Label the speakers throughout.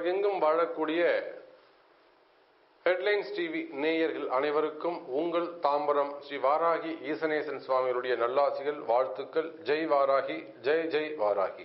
Speaker 1: உலகெங்கும் வாழக்கூடிய headlines TV நேயர்கள் அனைவருக்கும் உங்கள் தாம்பரம் ஸ்ரீ வாராகி ஈசனேசன் சுவாமிகளுடைய நல்லாசிகள் வாழ்த்துக்கள் ஜெய் வாராகி ஜெய் ஜெய் வாராகி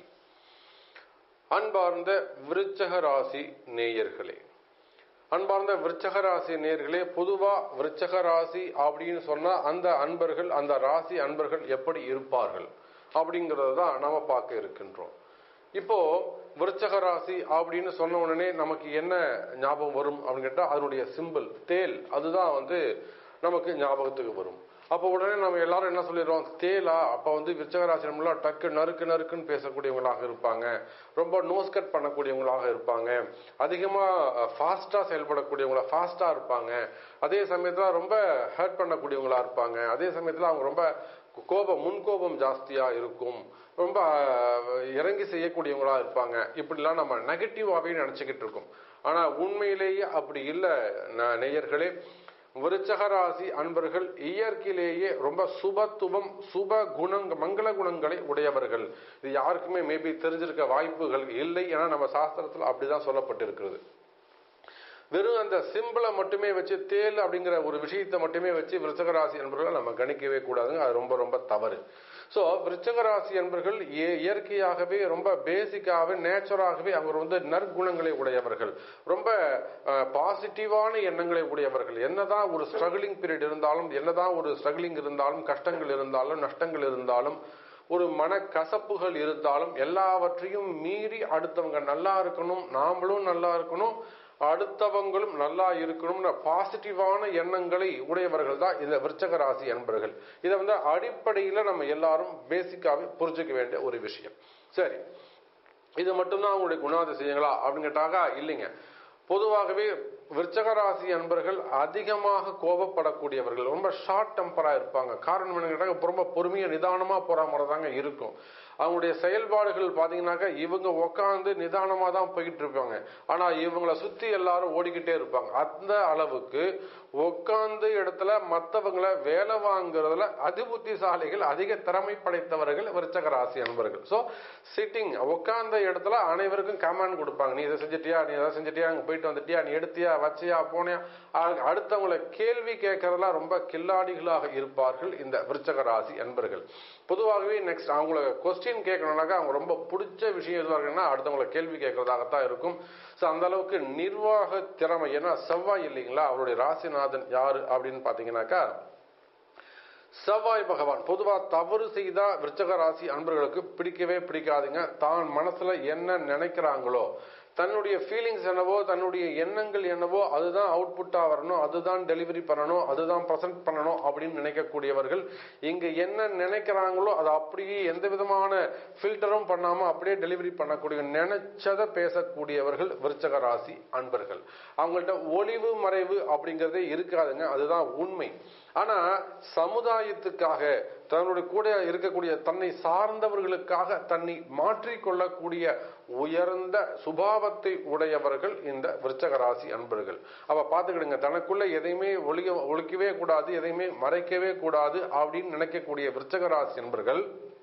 Speaker 1: அன்பார்ந்த விருச்சக ராசி நேயர்களே அன்பார்ந்த விருச்சக ராசி நேயர்களே பொதுவா விருச்சக ராசி அப்படின்னு சொன்னா அந்த அன்பர்கள் அந்த ராசி அன்பர்கள் எப்படி இருப்பார்கள் அப்படிங்கறத தான் நாம பார்க்க இருக்கின்றோம் இப்போ விருச்சக ராசி அப்படின்னு சொன்ன உடனே நமக்கு என்ன ஞாபகம் வரும் அப்படின்னு கேட்டா அதனுடைய சிம்பிள் தேல் அதுதான் வந்து நமக்கு ஞாபகத்துக்கு வரும் அப்போ உடனே நம்ம எல்லாரும் என்ன சொல்லிடுறோம் தேலா அப்ப வந்து விருச்சகராசி நம்மளாம் டக்கு நறுக்கு நறுக்குன்னு பேசக்கூடியவங்களாக இருப்பாங்க ரொம்ப நோஸ் கட் பண்ணக்கூடியவங்களாக இருப்பாங்க அதிகமா ஃபாஸ்டா செயல்படக்கூடியவங்களா ஃபாஸ்டா இருப்பாங்க அதே சமயத்துல ரொம்ப ஹர்ட் பண்ணக்கூடியவங்களா இருப்பாங்க அதே சமயத்துல அவங்க ரொம்ப கோபம் முன்கோபம் ஜாஸ்தியா இருக்கும் ரொம்ப இறங்கி செய்யக்கூடியவங்களா இருப்பாங்க இப்படிலாம் நம்ம நெகட்டிவாவே நினைச்சுக்கிட்டு இருக்கோம் ஆனா உண்மையிலேயே அப்படி இல்லை நேயர்களே விருச்சக ராசி அன்பர்கள் இயற்கையிலேயே ரொம்ப சுபத்துவம் சுப குணங்க மங்கள குணங்களை உடையவர்கள் இது யாருக்குமே மேபி தெரிஞ்சிருக்க வாய்ப்புகள் இல்லை ஏன்னா நம்ம சாஸ்திரத்துல அப்படிதான் சொல்லப்பட்டிருக்கிறது வெறும் அந்த சிம்பிளை மட்டுமே வச்சு தேல் அப்படிங்கிற ஒரு விஷயத்தை மட்டுமே வச்சு விருச்சக ராசி என்பர்களை நம்ம கணிக்கவே கூடாதுங்க அது ரொம்ப ரொம்ப தவறு ஸோ விருச்சக ராசி என்பர்கள் இயற்கையாகவே ரொம்ப பேசிக்காகவே நேச்சுராகவே அவங்க வந்து நற்குணங்களை உடையவர்கள் ரொம்ப பாசிட்டிவான எண்ணங்களை உடையவர்கள் என்னதான் ஒரு ஸ்ட்ரகிளிங் பீரியட் இருந்தாலும் என்னதான் ஒரு ஸ்ட்ரகிளிங் இருந்தாலும் கஷ்டங்கள் இருந்தாலும் நஷ்டங்கள் இருந்தாலும் ஒரு மன கசப்புகள் இருந்தாலும் எல்லாவற்றையும் மீறி அடுத்தவங்க நல்லா இருக்கணும் நாமளும் நல்லா இருக்கணும் அடுத்தவங்களும் நல்லா இருக்கணும்னு பாசிட்டிவான எண்ணங்களை உடையவர்கள் தான் இந்த விருச்சக ராசி என்பர்கள் இதை வந்து அடிப்படையில் நம்ம எல்லாரும் பேசிக்காவே புரிஞ்சுக்க வேண்டிய ஒரு விஷயம் சரி இது மட்டும்தான் அவங்களுடைய குணாதிசயங்களா அப்படின்னு கேட்டாக்கா இல்லைங்க பொதுவாகவே விருச்சக ராசி அன்பர்கள் அதிகமாக கோபப்படக்கூடியவர்கள் ரொம்ப ஷார்ட் டெம்பரா இருப்பாங்க காரணம் என்ன கேட்டாங்க ரொம்ப பொறுமையா நிதானமா போற மாதிரி தாங்க இருக்கும் அவங்களுடைய செயல்பாடுகள் பாத்தீங்கன்னாக்கா இவங்க உட்காந்து நிதானமா தான் போயிட்டு இருப்பாங்க ஆனா இவங்களை சுத்தி எல்லாரும் ஓடிக்கிட்டே இருப்பாங்க அந்த அளவுக்கு உட்கார்ந்த இடத்துல மற்றவங்களை வேலை வாங்குறதுல அதிபுத்திசாலிகள் அதிக திறமை படைத்தவர்கள் விருச்சக ராசி அன்பர்கள் ஸோ சிட்டிங் உட்கார்ந்த இடத்துல அனைவருக்கும் கமாண்ட் கொடுப்பாங்க நீ இதை செஞ்சிட்டியா நீ இதை செஞ்சிட்டியா அங்கே போயிட்டு வந்துட்டியா நீ எடுத்தியா வச்சியா போனியா அடுத்தவங்களை கேள்வி கேட்கறதுலாம் ரொம்ப கில்லாடிகளாக இருப்பார்கள் இந்த விருச்சக ராசி அன்பர்கள் பொதுவாகவே நெக்ஸ்ட் அவங்கள கொஸ்டின் கேட்கணும்னாக்கா அவங்க ரொம்ப பிடிச்ச விஷயம் எதுவாக இருக்குன்னா அடுத்தவங்களை கேள்வி கேட்கறதாகத்தான் இருக்கும் ஸோ அந்த அளவுக்கு நிர்வாக திறமை ஏன்னா செவ்வாய் இல்லைங்களா அவருடைய ராசிநாதன் யாரு அப்படின்னு பார்த்தீங்கன்னாக்கா செவ்வாய் பகவான் பொதுவா தவறு செய்தா விருச்சக ராசி அன்பர்களுக்கு பிடிக்கவே பிடிக்காதுங்க தான் மனசுல என்ன நினைக்கிறாங்களோ தன்னுடைய ஃபீலிங்ஸ் என்னவோ தன்னுடைய எண்ணங்கள் என்னவோ அதுதான் அவுட்புட்டா வரணும் அதுதான் டெலிவரி பண்ணணும் அதுதான் ப்ரெசென்ட் பண்ணணும் அப்படின்னு நினைக்கக்கூடியவர்கள் இங்க என்ன நினைக்கிறாங்களோ அது அப்படியே எந்த விதமான ஃபில்டரும் பண்ணாம அப்படியே டெலிவரி பண்ணக்கூடிய நினைச்சதை பேசக்கூடியவர்கள் விருச்சக ராசி அன்பர்கள் அவங்கள்ட்ட ஒளிவு மறைவு அப்படிங்கிறதே இருக்காதுங்க அதுதான் உண்மை ஆனா சமுதாயத்துக்காக தன்னுடைய கூட இருக்கக்கூடிய தன்னை சார்ந்தவர்களுக்காக தன்னை மாற்றிக்கொள்ளக்கூடிய உயர்ந்த சுபாவத்தை உடையவர்கள் இந்த விருச்சக ராசி அன்பர்கள் அப்ப பாத்துக்கிடுங்க தனக்குள்ள எதையுமே ஒழிய ஒழிக்கவே கூடாது எதையுமே மறைக்கவே கூடாது அப்படின்னு நினைக்கக்கூடிய விருச்சக ராசி அன்பர்கள்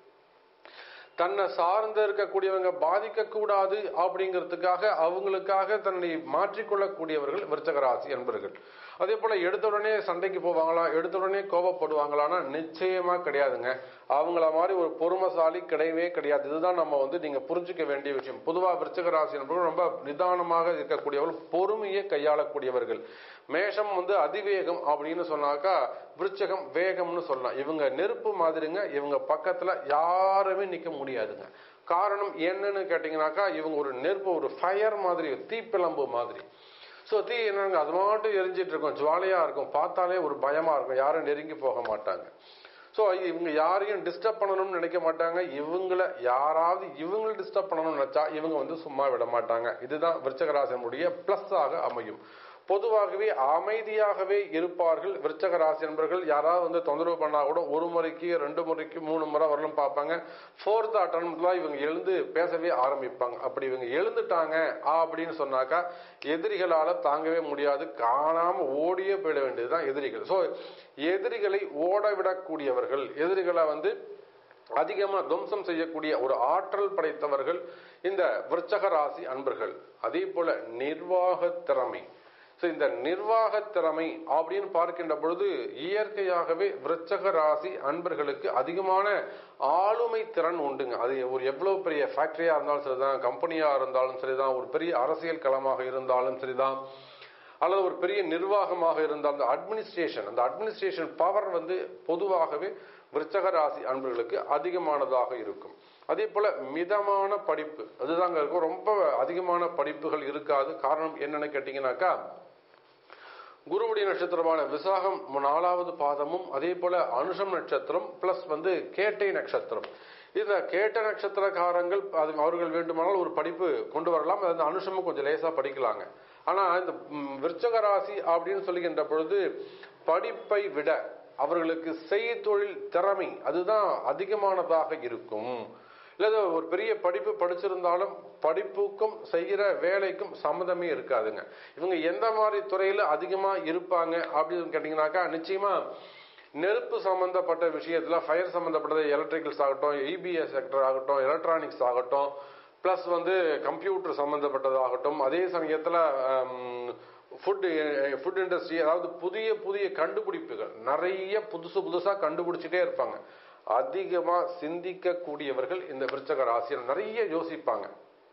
Speaker 1: தன்னை சார்ந்து இருக்கக்கூடியவங்க பாதிக்க கூடாது அப்படிங்கிறதுக்காக அவங்களுக்காக தன்னை மாற்றிக்கொள்ளக்கூடியவர்கள் விருச்சக ராசி என்பர்கள் அதே போல எடுத்த உடனே சண்டைக்கு போவாங்களா எடுத்த உடனே கோபப்படுவாங்களான்னா நிச்சயமா கிடையாதுங்க அவங்கள மாதிரி ஒரு பொறுமசாலி கிடையவே கிடையாது இதுதான் நம்ம வந்து நீங்க புரிஞ்சுக்க வேண்டிய விஷயம் பொதுவா விருச்சக ராசி என்பவர்கள் ரொம்ப நிதானமாக இருக்கக்கூடியவர்கள் பொறுமையை கையாளக்கூடியவர்கள் மேஷம் வந்து அதிவேகம் அப்படின்னு சொன்னாக்கா விருச்சகம் வேகம்னு சொல்லலாம் இவங்க நெருப்பு மாதிரிங்க இவங்க பக்கத்துல யாருமே நிக்க முடியாதுங்க காரணம் என்னன்னு கேட்டீங்கன்னாக்கா இவங்க ஒரு நெருப்பு ஒரு ஃபயர் மாதிரி தீப்பிழம்பு மாதிரி ஸோ தீ என்னங்க அது மாட்டும் எரிஞ்சிட்டு இருக்கும் ஜுவாலையா இருக்கும் பார்த்தாலே ஒரு பயமா இருக்கும் யாரும் நெருங்கி போக மாட்டாங்க ஸோ இவங்க யாரையும் டிஸ்டர்ப் பண்ணணும்னு நினைக்க மாட்டாங்க இவங்கள யாராவது இவங்களை டிஸ்டர்ப் பண்ணணும்னு நினைச்சா இவங்க வந்து சும்மா விட மாட்டாங்க இதுதான் விருச்சகராசனுடைய பிளஸ் ஆக அமையும் பொதுவாகவே அமைதியாகவே இருப்பார்கள் விருச்சக ராசி என்பர்கள் யாராவது வந்து தொந்தரவு பண்ணா கூட ஒரு முறைக்கு ரெண்டு முறைக்கு மூணு முறை வரலும் பார்ப்பாங்க ஃபோர்த் அட்டம்ல இவங்க எழுந்து பேசவே ஆரம்பிப்பாங்க அப்படி இவங்க எழுந்துட்டாங்க அப்படின்னு சொன்னாக்கா எதிரிகளால தாங்கவே முடியாது காணாம ஓடியே போயிட வேண்டியதுதான் எதிரிகள் ஸோ எதிரிகளை ஓட விடக்கூடியவர்கள் எதிரிகளை வந்து அதிகமா துவம்சம் செய்யக்கூடிய ஒரு ஆற்றல் படைத்தவர்கள் இந்த விருச்சக ராசி அன்பர்கள் அதே போல நிர்வாக திறமை ஸோ இந்த நிர்வாக திறமை அப்படின்னு பார்க்கின்ற பொழுது இயற்கையாகவே விருச்சக ராசி அன்பர்களுக்கு அதிகமான ஆளுமை திறன் உண்டுங்க அது ஒரு எவ்வளவு பெரிய ஃபேக்டரியா இருந்தாலும் சரிதான் கம்பெனியா இருந்தாலும் சரிதான் ஒரு பெரிய அரசியல் களமாக இருந்தாலும் சரிதான் அல்லது ஒரு பெரிய நிர்வாகமாக இருந்தால் அந்த அட்மினிஸ்ட்ரேஷன் அந்த அட்மினிஸ்ட்ரேஷன் பவர் வந்து பொதுவாகவே விருச்சக ராசி அன்பர்களுக்கு அதிகமானதாக இருக்கும் அதே போல மிதமான படிப்பு அதுதாங்க இருக்கும் ரொம்ப அதிகமான படிப்புகள் இருக்காது காரணம் என்னன்னு கேட்டீங்கன்னாக்கா குருவுடைய நட்சத்திரமான விசாகம் நாலாவது பாதமும் அதே போல அனுஷம் நட்சத்திரம் பிளஸ் வந்து கேட்டை நட்சத்திரம் இந்த கேட்ட நட்சத்திரக்காரங்கள் அது அவர்கள் வேண்டுமானால் ஒரு படிப்பு கொண்டு வரலாம் அந்த அனுஷமும் கொஞ்சம் லேசா படிக்கலாங்க ஆனா இந்த ம், விருச்சக ராசி அப்படின்னு சொல்லுகின்ற பொழுது படிப்பை விட அவர்களுக்கு செய்தொழில் திறமை அதுதான் அதிகமானதாக இருக்கும் இல்ல ஒரு பெரிய படிப்பு படிச்சிருந்தாலும் படிப்புக்கும் செய்கிற வேலைக்கும் சம்மதமே இருக்காதுங்க இவங்க எந்த மாதிரி துறையில அதிகமா இருப்பாங்க அப்படின்னு கேட்டீங்கன்னாக்கா நிச்சயமா நெருப்பு சம்பந்தப்பட்ட விஷயத்துல ஃபயர் சம்பந்தப்பட்டது எலக்ட்ரிக்கல்ஸ் ஆகட்டும் இபிஎஸ் செக்டர் ஆகட்டும் எலக்ட்ரானிக்ஸ் ஆகட்டும் பிளஸ் வந்து கம்ப்யூட்டர் சம்பந்தப்பட்டதாகட்டும் அதே சமயத்துல ஃபுட் ஃபுட் இண்டஸ்ட்ரி அதாவது புதிய புதிய கண்டுபிடிப்புகள் நிறைய புதுசு புதுசா கண்டுபிடிச்சிட்டே இருப்பாங்க அதிகமா சிந்திக்க கூடியவர்கள் இந்த விருச்சக ராசியில் நிறைய யோசிப்பாங்க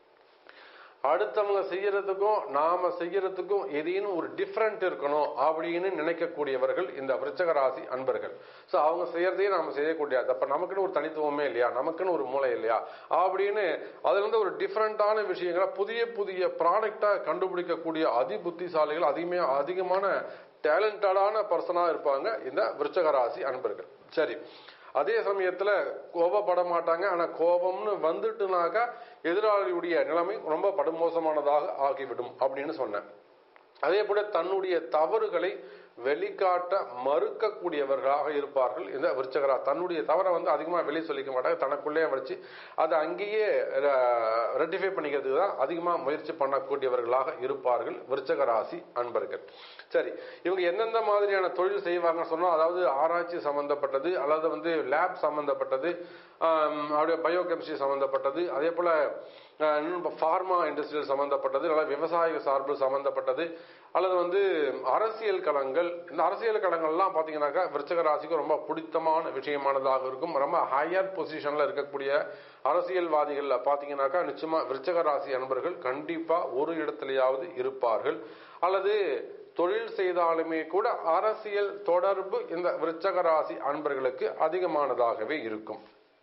Speaker 1: அடுத்தவங்க செய்யறதுக்கும் நாம செய்யறதுக்கும் ஏதேனும் ஒரு டிஃப்ரெண்ட் இருக்கணும் அப்படின்னு நினைக்கக்கூடியவர்கள் இந்த விருச்சக ராசி அன்பர்கள் சோ அவங்க செய்யறதையே நாம செய்யக்கூடியது அப்ப நமக்குன்னு ஒரு தனித்துவமே இல்லையா நமக்குன்னு ஒரு மூளை இல்லையா அப்படின்னு அதுல இருந்து ஒரு டிஃப்ரெண்டான விஷயங்களை புதிய புதிய ப்ராடக்டா கண்டுபிடிக்கக்கூடிய அதி புத்திசாலிகள் அதிகமே அதிகமான டேலண்டடான பர்சனா இருப்பாங்க இந்த விருச்சக ராசி அன்பர்கள் சரி அதே சமயத்துல கோபப்பட மாட்டாங்க ஆனா கோபம்னு வந்துட்டுனாக்கா எதிராளியுடைய நிலைமை ரொம்ப படுமோசமானதாக ஆகிவிடும் அப்படின்னு சொன்னேன் அதே போல தன்னுடைய தவறுகளை வெளிக்காட்ட மறுக்கக்கூடியவர்களாக இருப்பார்கள் இந்த விருச்சகரா தன்னுடைய தவறை வந்து அதிகமாக வெளியே சொல்லிக்க மாட்டாங்க தனக்குள்ளே வச்சு அதை அங்கேயே ரெட்டிஃபை பண்ணிக்கிறதுக்கு தான் அதிகமாக முயற்சி பண்ணக்கூடியவர்களாக இருப்பார்கள் விருச்சக ராசி அன்பர்கள் சரி இவங்க எந்தெந்த மாதிரியான தொழில் செய்வாங்கன்னு சொன்னோம் அதாவது ஆராய்ச்சி சம்பந்தப்பட்டது அல்லது வந்து லேப் சம்பந்தப்பட்டது அப்படியே பயோகெமிஸ்ட்ரி சம்பந்தப்பட்டது அதே போல ஃபார்மா இண்டஸ்ட்ரியல் சம்பந்தப்பட்டது அல்லது விவசாய சார்பு சம்பந்தப்பட்டது அல்லது வந்து அரசியல் களங்கள் இந்த அரசியல் களங்கள்லாம் பார்த்தீங்கன்னாக்கா விருச்சக ராசிக்கு ரொம்ப பிடித்தமான விஷயமானதாக இருக்கும் ரொம்ப ஹையர் பொசிஷன்ல இருக்கக்கூடிய அரசியல்வாதிகள் பார்த்தீங்கன்னாக்கா நிச்சயமா விருச்சக ராசி அன்பர்கள் கண்டிப்பா ஒரு இடத்துலயாவது இருப்பார்கள் அல்லது தொழில் செய்தாலுமே கூட அரசியல் தொடர்பு இந்த விருச்சக ராசி அன்பர்களுக்கு அதிகமானதாகவே இருக்கும்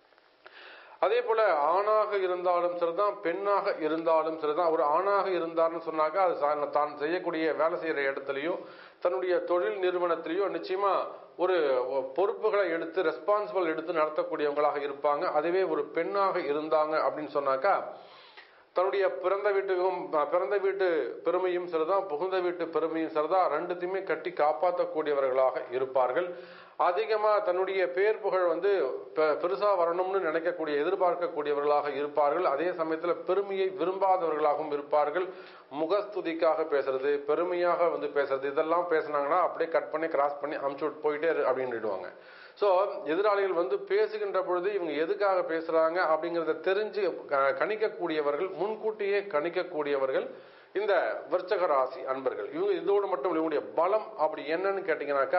Speaker 1: அதே போல ஆணாக இருந்தாலும் சரிதான் பெண்ணாக இருந்தாலும் சரிதான் ஒரு ஆணாக இருந்தார்னு சொன்னாக்கா அது சா- தான் செய்யக்கூடிய வேலை செய்யற இடத்துலயோ தன்னுடைய தொழில் நிறுவனத்திலேயோ நிச்சயமா ஒரு பொறுப்புகளை எடுத்து ரெஸ்பான்சிபிள் எடுத்து நடத்தக்கூடியவங்களாக இருப்பாங்க அதுவே ஒரு பெண்ணாக இருந்தாங்க அப்படின்னு சொன்னாக்கா தன்னுடைய பிறந்த வீட்டுக்கும் பிறந்த வீட்டு பெருமையும் சரிதான் புகுந்த வீட்டு பெருமையும் சரிதான் ரெண்டுத்தையுமே கட்டி காப்பாற்றக்கூடியவர்களாக இருப்பார்கள் அதிகமா தன்னுடைய பேர் புகழ் வந்து பெ- பெருசா வரணும்னு நினைக்கக்கூடிய எதிர்பார்க்கக்கூடியவர்களாக இருப்பார்கள் அதே சமயத்துல பெருமையை விரும்பாதவர்களாகவும் இருப்பார்கள் முகஸ்துதிக்காக பேசுறது பெருமையாக வந்து பேசுறது இதெல்லாம் பேசுனாங்கன்னா அப்படியே கட் பண்ணி கிராஸ் பண்ணி அமுச்சு விட்டு போயிட்டே இரு அப்படின்னுடுவாங்க சோ எதிராளிகள் வந்து பேசுகின்ற பொழுது இவங்க எதுக்காக பேசுறாங்க அப்படிங்கறத தெரிஞ்சு க- கணிக்கக்கூடியவர்கள் முன்கூட்டியே கணிக்கக்கூடியவர்கள் இந்த விருச்சக ராசி அன்பர்கள் இவங்க இதோடு மட்டும் இல்ல, இவங்களுடைய பலம் அப்படி என்னன்னு கேட்டீங்கன்னாக்கா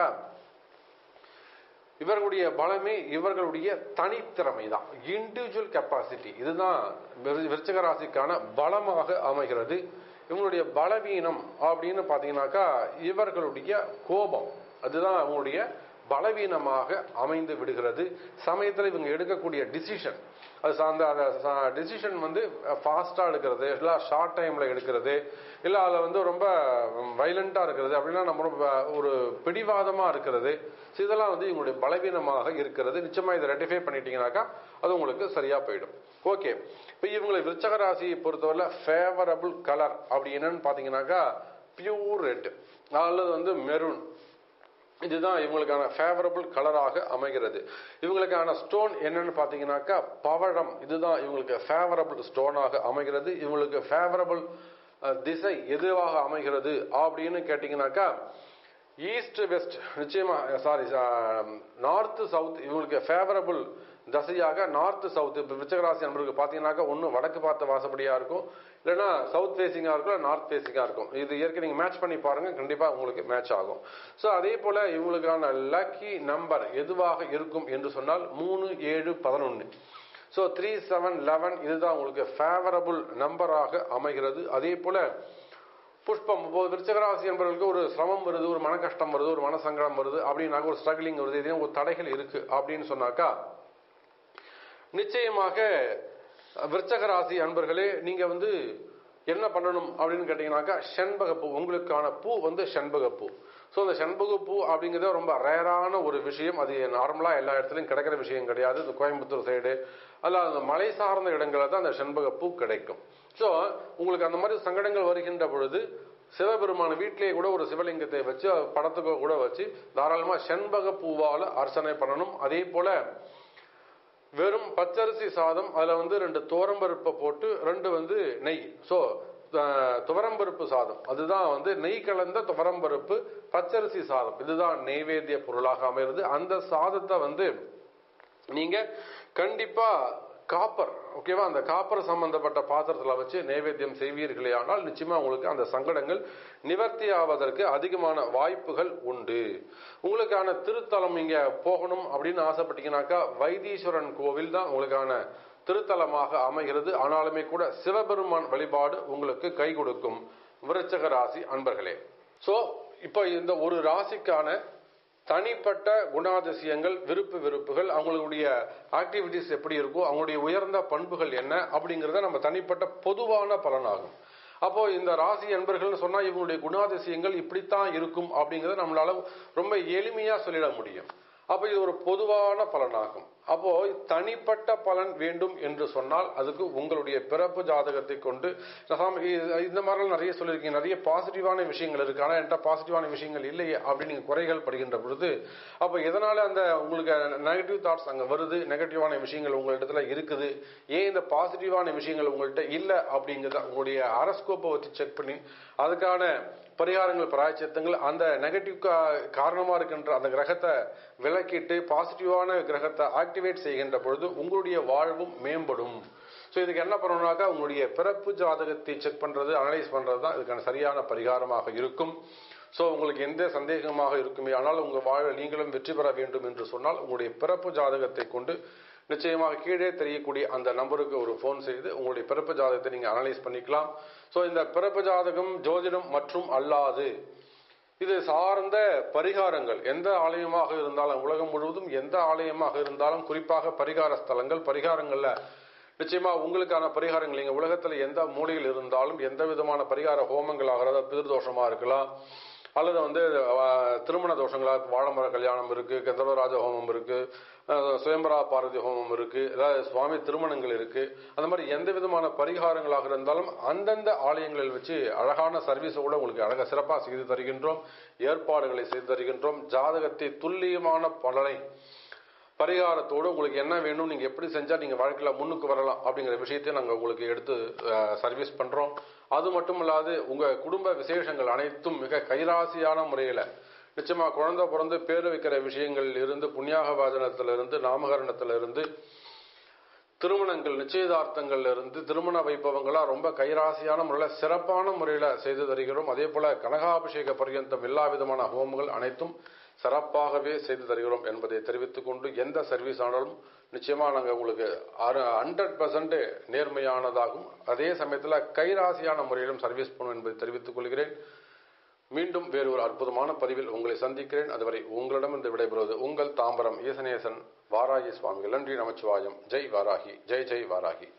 Speaker 1: இவர்களுடைய பலமே இவர்களுடைய தனித்திறமை தான் இண்டிவிஜுவல் கெப்பாசிட்டி இதுதான் விரு- விருச்சிக ராசிக்கான பலமாக அமைகிறது இவங்களுடைய பலவீனம் அப்படின்னு பாத்தீங்கன்னாக்கா இவர்களுடைய கோபம் அதுதான் அவங்களுடைய பலவீனமாக அமைந்து விடுகிறது சமயத்தில் இவங்க எடுக்கக்கூடிய டிசிஷன் அது சார்ந்த அந்த டிசிஷன் வந்து ஃபாஸ்டா எடுக்கிறது இல்லை ஷார்ட் டைம்ல எடுக்கிறது இல்லை அதில் வந்து ரொம்ப வைலண்டா இருக்கிறது அப்படின்னா நம்ம ரொம்ப ஒரு பிடிவாதமா இருக்கிறது So இதெல்லாம் வந்து இவங்களுடைய பலவீனமாக இருக்கிறது நிச்சயமா இதை ரெட்டிஃபை பண்ணிட்டீங்கன்னாக்கா அது உங்களுக்கு சரியா போயிடும் ஓகே இப்போ இவங்களை விருச்சக ராசியை பொறுத்தவரை ஃபேவரபிள் கலர் அப்படி என்னன்னு பார்த்தீங்கன்னாக்கா பியூர் ரெட் அல்லது வந்து மெரூன் இதுதான் இவங்களுக்கான ஃபேவரபிள் கலராக அமைகிறது இவங்களுக்கான ஸ்டோன் என்னன்னு பார்த்தீங்கன்னாக்கா பவழம் இதுதான் இவங்களுக்கு ஃபேவரபிள் ஸ்டோனாக அமைகிறது இவங்களுக்கு ஃபேவரபிள் திசை எதுவாக அமைகிறது அப்படின்னு கேட்டிங்கனாக்கா ஈஸ்ட் வெஸ்ட் நிச்சயமா சாரி நார்த் சவுத் இவங்களுக்கு ஃபேவரபிள் தசையாக நார்த் சவுத் இப்போ விருச்சகராசி நண்பர்களுக்கு பார்த்தீங்கன்னாக்கா ஒன்று வடக்கு பார்த்த வாசப்படியாக இருக்கும் இல்லைன்னா சவுத் ஃபேஸிங்காக இருக்கும் இல்லை நார்த் ஃபேஸிங்காக இருக்கும் இது ஏற்கனவே நீங்கள் மேட்ச் பண்ணி பாருங்க கண்டிப்பாக உங்களுக்கு மேட்ச் ஆகும் ஸோ அதே போல் இவங்களுக்கான லக்கி நம்பர் எதுவாக இருக்கும் என்று சொன்னால் மூணு ஏழு பதினொன்று ஸோ த்ரீ செவன் லெவன் இதுதான் உங்களுக்கு ஃபேவரபுள் நம்பராக அமைகிறது அதே போல் புஷ்பம் இப்போ விருச்சகராசி என்பவர்களுக்கு ஒரு சிரமம் வருது ஒரு மன கஷ்டம் வருது ஒரு மன சங்கடம் வருது அப்படின்னாக்க ஒரு ஸ்ட்ரகிளிங் வருது இதே ஒரு தடைகள் இருக்கு அப்படின்னு சொன்னாக்கா நிச்சயமாக விருச்சக ராசி அன்பர்களே நீங்க வந்து என்ன பண்ணணும் அப்படின்னு கேட்டீங்கன்னாக்கா செண்பகப்பூ உங்களுக்கான பூ வந்து செண்பகப்பூ ஸோ அந்த செண்பகப்பூ அப்படிங்கிறது ரொம்ப ரேரான ஒரு விஷயம் அது நார்மலாக எல்லா இடத்துலையும் கிடைக்கிற விஷயம் கிடையாது இந்த கோயம்புத்தூர் சைடு அல்ல அந்த மலை சார்ந்த இடங்களில் தான் அந்த செண்பகப்பூ கிடைக்கும் ஸோ உங்களுக்கு அந்த மாதிரி சங்கடங்கள் வருகின்ற பொழுது சிவபெருமான வீட்டிலேயே கூட ஒரு சிவலிங்கத்தை வச்சு படத்துக்கு கூட வச்சு தாராளமாக செண்பக பூவால் அர்ச்சனை பண்ணணும் அதே போல வெறும் பச்சரிசி சாதம் அதில் வந்து ரெண்டு துவரம்பருப்பை போட்டு ரெண்டு வந்து நெய் ஸோ துவரம்பருப்பு சாதம் அதுதான் வந்து நெய் கலந்த துவரம்பருப்பு பச்சரிசி சாதம் இதுதான் நெய்வேத்திய பொருளாக அமைகிறது அந்த சாதத்தை வந்து நீங்க கண்டிப்பா காப்பர் ஓகேவா அந்த காப்பர் சம்பந்தப்பட்ட பாத்திரத்துல வச்சு நைவேத்தியம் செய்வீர்களே ஆனால் நிச்சயமா உங்களுக்கு அந்த சங்கடங்கள் நிவர்த்தி ஆவதற்கு அதிகமான வாய்ப்புகள் உண்டு உங்களுக்கான திருத்தலம் இங்க போகணும் அப்படின்னு ஆசைப்பட்டீங்கன்னாக்கா வைத்தீஸ்வரன் கோவில் தான் உங்களுக்கான திருத்தலமாக அமைகிறது ஆனாலுமே கூட சிவபெருமான் வழிபாடு உங்களுக்கு கை கொடுக்கும் விருச்சக ராசி அன்பர்களே சோ இப்போ இந்த ஒரு ராசிக்கான தனிப்பட்ட குணாதிசயங்கள் விருப்பு வெறுப்புகள் அவங்களுடைய ஆக்டிவிட்டிஸ் எப்படி இருக்கோ அவங்களுடைய உயர்ந்த பண்புகள் என்ன அப்படிங்கிறத நம்ம தனிப்பட்ட பொதுவான பலனாகும் அப்போ இந்த ராசி என்பர்கள்னு சொன்னா இவங்களுடைய குணாதிசயங்கள் இப்படித்தான் இருக்கும் அப்படிங்கறத நம்மளால ரொம்ப எளிமையா சொல்லிட முடியும் அப்போ இது ஒரு பொதுவான பலனாகும் அப்போ தனிப்பட்ட பலன் வேண்டும் என்று சொன்னால் அதுக்கு உங்களுடைய பிறப்பு ஜாதகத்தை கொண்டு சாமி, இது- இந்த மாதிரிலாம் நிறைய சொல்லியிருக்கீங்க நிறைய பாசிட்டிவான விஷயங்கள் இருக்கு ஆனால் என்கிட்ட பாசிட்டிவான விஷயங்கள் இல்லையே அப்படின்னு நீங்க குறைகள் படுகின்ற பொழுது அப்போ எதனால அந்த உங்களுக்கு நெகட்டிவ் தாட்ஸ் அங்க வருது நெகட்டிவான விஷயங்கள் உங்களிடத்துல இருக்குது ஏன் இந்த பாசிட்டிவான விஷயங்கள் உங்கள்கிட்ட இல்லை அப்படிங்கிறத உங்களுடைய அரஸ்கோப்பை வச்சு செக் பண்ணி அதுக்கான பரிகாரங்கள் பிராய்ச்சித்தங்கள் அந்த நெகட்டிவ் காரணமா இருக்கின்ற அந்த கிரகத்தை விலக்கிட்டு பாசிட்டிவான கிரகத்தை ஆக்டிவேட் செய்கின்ற பொழுது உங்களுடைய வாழ்வும் மேம்படும் ஸோ இதுக்கு என்ன பண்ணணும்னாக்கா உங்களுடைய பிறப்பு ஜாதகத்தை செக் பண்றது அனலைஸ் பண்றது தான் இதுக்கான சரியான பரிகாரமாக இருக்கும் ஸோ உங்களுக்கு எந்த சந்தேகமாக இருக்குமே ஆனால் உங்கள் வாழ்வில் நீங்களும் வெற்றி பெற வேண்டும் என்று சொன்னால் உங்களுடைய பிறப்பு ஜாதகத்தை கொண்டு நிச்சயமாக கீழே தெரியக்கூடிய அந்த நம்பருக்கு ஒரு ஃபோன் செய்து உங்களுடைய பிறப்பு ஜாதகத்தை நீங்கள் அனலைஸ் பண்ணிக்கலாம் ஸோ இந்த பிறப்பு ஜாதகம் ஜோதிடம் மற்றும் அல்லாது இது சார்ந்த பரிகாரங்கள் எந்த ஆலயமாக இருந்தாலும் உலகம் முழுவதும் எந்த ஆலயமாக இருந்தாலும் குறிப்பாக பரிகார ஸ்தலங்கள் பரிகாரங்கள்ல நிச்சயமா உங்களுக்கான பரிகாரங்கள் நீங்க உலகத்துல எந்த மூலையில் இருந்தாலும் எந்த விதமான பரிகார ஹோமங்கள் ஆகிறதா பிதிர்தோஷமா இருக்கலாம் அல்லது வந்து அஹ், திருமண தோஷங்களா வாழமர கல்யாணம் இருக்கு கந்தர்வராஜ ஹோமம் இருக்கு அஹ், சுயம்பரா பார்வதி ஹோமம் இருக்கு அதாவது சுவாமி திருமணங்கள் இருக்கு அந்த மாதிரி எந்த விதமான பரிகாரங்களாக இருந்தாலும் அந்தந்த ஆலயங்களில் வச்சு அழகான சர்வீஸை கூட உங்களுக்கு அழகாக சிறப்பாக செய்து தருகின்றோம் ஏற்பாடுகளை செய்து தருகின்றோம் ஜாதகத்தை துல்லியமான பலனை பரிகாரத்தோடு உங்களுக்கு என்ன வேணும் நீங்க எப்படி செஞ்சா நீங்க வாழ்க்கையில முன்னுக்கு வரலாம் அப்படிங்கிற விஷயத்தை நாங்க உங்களுக்கு எடுத்து சர்வீஸ் பண்றோம் அது மட்டும் இல்லாது உங்க குடும்ப விசேஷங்கள் அனைத்தும் மிக கைராசியான முறையில நிச்சயமா குழந்தை பிறந்து பேர் வைக்கிற விஷயங்கள் இருந்து புண்ணியாக வாதனத்துல இருந்து நாமகரணத்துல இருந்து திருமணங்கள் நிச்சயதார்த்தங்கள்ல இருந்து திருமண வைபவங்களா ரொம்ப கைராசியான முறையில சிறப்பான முறையில செய்து தருகிறோம் அதே போல கனகாபிஷேக பர்யந்தம் எல்லா விதமான ஹோமங்கள் அனைத்தும் சிறப்பாகவே செய்து தருகிறோம் என்பதை தெரிவித்துக் கொண்டு எந்த சர்வீஸ் ஆனாலும் நிச்சயமா நாங்க உங்களுக்கு ஹண்ட்ரட் பர்சன்ட் நேர்மையானதாகும் அதே சமயத்துல கைராசியான முறையிலும் சர்வீஸ் பண்ணும் என்பதை தெரிவித்துக் கொள்கிறேன் மீண்டும் வேறு ஒரு அற்புதமான பதிவில் உங்களை சந்திக்கிறேன் அதுவரை உங்களிடம் இருந்து விடைபெறுவது உங்கள் தாம்பரம் ஈசனேசன் வாராகி சுவாமிகள் நன்றி நமச்சிவாயம் ஜெய் வாராகி ஜெய் ஜெய் வாராகி